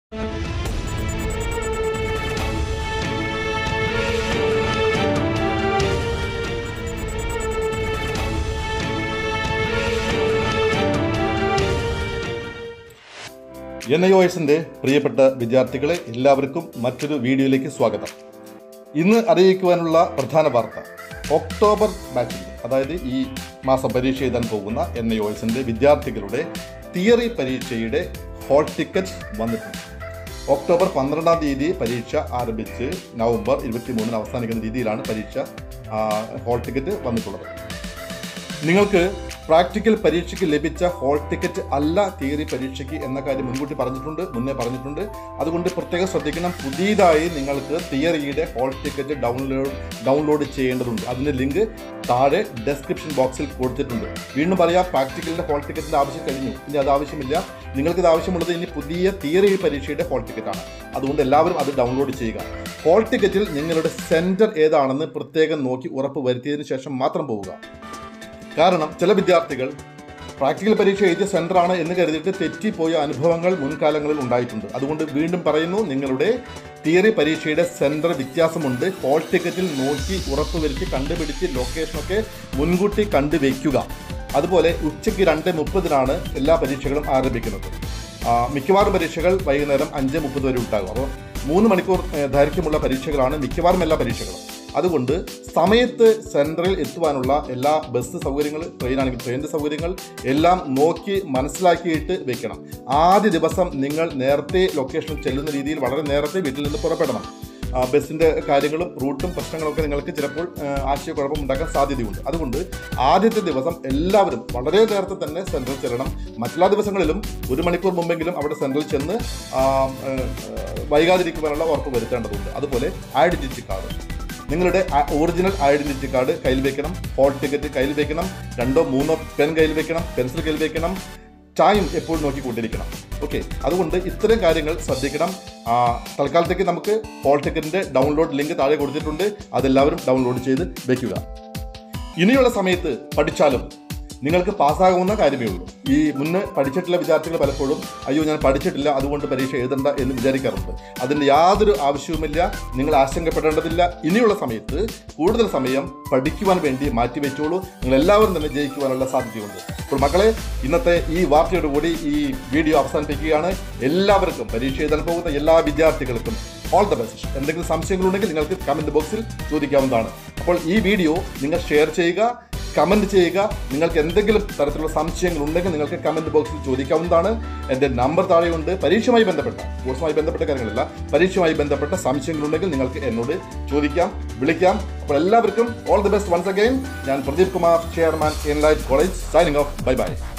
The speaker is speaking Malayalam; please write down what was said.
എൻ ഐ ഒ എസിന്റെ പ്രിയപ്പെട്ട വിദ്യാർത്ഥികളെ എല്ലാവർക്കും മറ്റൊരു വീഡിയോയിലേക്ക് സ്വാഗതം ഇന്ന് അറിയിക്കുവാനുള്ള പ്രധാന വാർത്ത ഒക്ടോബർ ബാച്ചിൽ അതായത് ഈ മാസം പരീക്ഷ എഴുതാൻ പോകുന്ന എൻ ഐ ഒ എസിന്റെ വിദ്യാർത്ഥികളുടെ തിയറി പരീക്ഷയുടെ ഹോൾ ടിക്കറ്റ് വന്നിട്ടുണ്ട് ഒക്ടോബർ പന്ത്രണ്ടാം തീയതി പരീക്ഷ ആരംഭിച്ച് നവംബർ ഇരുപത്തി മൂന്നിന് അവസാനിക്കുന്ന രീതിയിലാണ് പരീക്ഷ ആ, ഹോൾ ടിക്കറ്റ് വന്നിട്ടുള്ളത് നിങ്ങൾക്ക് പ്രാക്ടിക്കൽ പരീക്ഷയ്ക്ക് ലഭിച്ച ഹോൾ ടിക്കറ്റ് അല്ല തിയറി പരീക്ഷയ്ക്ക് എന്ന കാര്യം മുൻകൂട്ടി പറഞ്ഞിട്ടുണ്ട് മുന്നേ പറഞ്ഞിട്ടുണ്ട് അതുകൊണ്ട് പ്രത്യേകം ശ്രദ്ധിക്കണം പുതിയതായി നിങ്ങൾക്ക് തിയറിയുടെ ഹോൾ ടിക്കറ്റ് ഡൗൺലോഡ് ഡൗൺലോഡ് ചെയ്യേണ്ടതുണ്ട് അതിൻ്റെ ലിങ്ക് താഴെ ഡെസ്ക്രിപ്ഷൻ ബോക്സിൽ കൊടുത്തിട്ടുണ്ട് വീണ്ടും പറയാം പ്രാക്ടിക്കലിൻ്റെ ഹോൾ ടിക്കറ്റിൻ്റെ ആവശ്യം കഴിഞ്ഞു ഇനി അത് ആവശ്യമില്ല നിങ്ങൾക്ക് ഇത് ആവശ്യമുള്ളത് ഇനി പുതിയ തിയറി പരീക്ഷയുടെ ഹോൾ ടിക്കറ്റാണ് അതുകൊണ്ട് എല്ലാവരും അത് ഡൗൺലോഡ് ചെയ്യുക ഹോൾ ടിക്കറ്റിൽ നിങ്ങളുടെ സെൻറ്റർ ഏതാണെന്ന് പ്രത്യേകം നോക്കി ഉറപ്പ് വരുത്തിയതിനു ശേഷം മാത്രം പോവുക കാരണം ചില വിദ്യാർത്ഥികൾ പ്രാക്ടിക്കൽ പരീക്ഷ എഴുതിയ സെൻ്ററാണ് എന്ന് കരുതിയിട്ട് തെറ്റിപ്പോയ അനുഭവങ്ങൾ മുൻകാലങ്ങളിൽ ഉണ്ടായിട്ടുണ്ട് അതുകൊണ്ട് വീണ്ടും പറയുന്നു നിങ്ങളുടെ തിയറി പരീക്ഷയുടെ സെൻറ്റർ വ്യത്യാസമുണ്ട് ഹോൾ ടിക്കറ്റിൽ നോക്കി ഉറപ്പുവരുത്തി കണ്ടുപിടിച്ച് ലൊക്കേഷനൊക്കെ മുൻകൂട്ടി കണ്ടുവയ്ക്കുക അതുപോലെ ഉച്ചയ്ക്ക് രണ്ട് മുപ്പതിനാണ് എല്ലാ പരീക്ഷകളും ആരംഭിക്കുന്നത് ആ, മിക്കവാറും പരീക്ഷകൾ വൈകുന്നേരം അഞ്ച് മുപ്പത് വരെ ഉണ്ടാകും അപ്പോൾ മൂന്ന് മണിക്കൂർ ഏ, ദൈർഘ്യമുള്ള പരീക്ഷകളാണ് മിക്കവാറും എല്ലാ പരീക്ഷകളും അതുകൊണ്ട് സമയത്ത് സെൻട്രൽ എത്തുവാനുള്ള എല്ലാ ബസ് സൗകര്യങ്ങൾ ട്രെയിനാണെങ്കിൽ ട്രെയിനിൻ്റെ സൗകര്യങ്ങൾ എല്ലാം നോക്കി മനസ്സിലാക്കിയിട്ട് വെക്കണം ആദ്യ ദിവസം നിങ്ങൾ നേരത്തെ ലൊക്കേഷനിൽ ചെല്ലുന്ന രീതിയിൽ വളരെ നേരത്തെ വീട്ടിൽ നിന്ന് പുറപ്പെടണം ആ, ബസ്സിൻ്റെ കാര്യങ്ങളും റൂട്ടും പ്രശ്നങ്ങളൊക്കെ നിങ്ങൾക്ക് ചിലപ്പോൾ ആ, ആശയക്കുഴപ്പം ഉണ്ടാക്കാൻ സാധ്യതയുണ്ട് അതുകൊണ്ട് ആദ്യത്തെ ദിവസം എല്ലാവരും വളരെ നേരത്തെ തന്നെ സെൻട്രൽ ചെല്ലണം മറ്റെല്ലാ ദിവസങ്ങളിലും ഒരു മണിക്കൂർ മുമ്പെങ്കിലും അവിടെ സെൻട്രൽ ചെന്ന് ആ, ആ, വൈകാതിരിക്കുവാനുള്ള ഉറപ്പ് വരുത്തേണ്ടതുണ്ട് അതുപോലെ ഐഡൻറ്റിറ്റി കാർഡ് നിങ്ങളുടെ ഒറിജിനൽ ഐഡന്റിറ്റി കാർഡ് കയ്യിൽ വെക്കണം ഹോൾ ടിക്കറ്റ് കയ്യിൽ വെക്കണം രണ്ടോ മൂന്നോ പെൻ കയ്യിൽ വെക്കണം പെൻസിൽ കയ്യിൽ വെക്കണം ടൈം എപ്പോഴും നോക്കിക്കൊണ്ടിരിക്കണം ഓക്കെ അതുകൊണ്ട് ഇത്തരം കാര്യങ്ങൾ ശ്രദ്ധിക്കണം ആ, തൽക്കാലത്തേക്ക് നമുക്ക് ഹോൾ ടിക്കറ്റിന്റെ ഡൗൺലോഡ് ലിങ്ക് താഴെ കൊടുത്തിട്ടുണ്ട് അതെല്ലാവരും ഡൗൺലോഡ് ചെയ്ത് വെക്കുക ഇനിയുള്ള സമയത്ത് പഠിച്ചാലും നിങ്ങൾക്ക് പാസ്സാകുന്ന കാര്യമേ ഉള്ളൂ ഈ മുന്നേ പഠിച്ചിട്ടുള്ള വിദ്യാർത്ഥികൾ പലപ്പോഴും അയ്യോ ഞാൻ പഠിച്ചിട്ടില്ല അതുകൊണ്ട് പരീക്ഷ എഴുതണ്ട എന്ന് വിചാരിക്കാറുണ്ട് അതിൻ്റെ യാതൊരു ആവശ്യവുമില്ല നിങ്ങൾ ആശങ്കപ്പെടേണ്ടതില്ല ഇനിയുള്ള സമയത്ത് കൂടുതൽ സമയം പഠിക്കുവാൻ വേണ്ടി മാറ്റിവെച്ചോളൂ നിങ്ങൾ എല്ലാവരും തന്നെ ജയിക്കുവാനുള്ള സാധ്യതയുണ്ട് അപ്പോൾ മക്കളെ ഇന്നത്തെ ഈ വാർത്തയോടുകൂടി ഈ വീഡിയോ അവസാനിപ്പിക്കുകയാണ് എല്ലാവർക്കും പരീക്ഷ എഴുതാൻ പോകുന്ന എല്ലാ വിദ്യാർത്ഥികൾക്കും ഓൾ ദ ബെസ്റ്റ് എന്തെങ്കിലും സംശയങ്ങളുണ്ടെങ്കിൽ നിങ്ങൾക്ക് കമന്റ് ബോക്സിൽ ചോദിക്കാവുന്നതാണ് അപ്പോൾ ഈ വീഡിയോ നിങ്ങൾ ഷെയർ ചെയ്യുക കമന്റ് ചെയ്യുക നിങ്ങൾക്ക് എന്തെങ്കിലും തരത്തിലുള്ള സംശയങ്ങൾ ഉണ്ടെങ്കിൽ നിങ്ങൾക്ക് കമന്റ് ബോക്സിൽ ചോദിക്കാവുന്നതാണ് എൻ്റെ നമ്പർ താഴെയുണ്ട് പരീക്ഷയുമായി ബന്ധപ്പെട്ട കോഴ്സുമായി ബന്ധപ്പെട്ട കാര്യങ്ങളല്ല പരീക്ഷയുമായി ബന്ധപ്പെട്ട സംശയങ്ങളുണ്ടെങ്കിൽ നിങ്ങൾക്ക് എന്നോട് ചോദിക്കാം വിളിക്കാം അപ്പോൾ എല്ലാവർക്കും all the best once again ഞാൻ Pradeep Kumar chairman Enlight college signing off bye by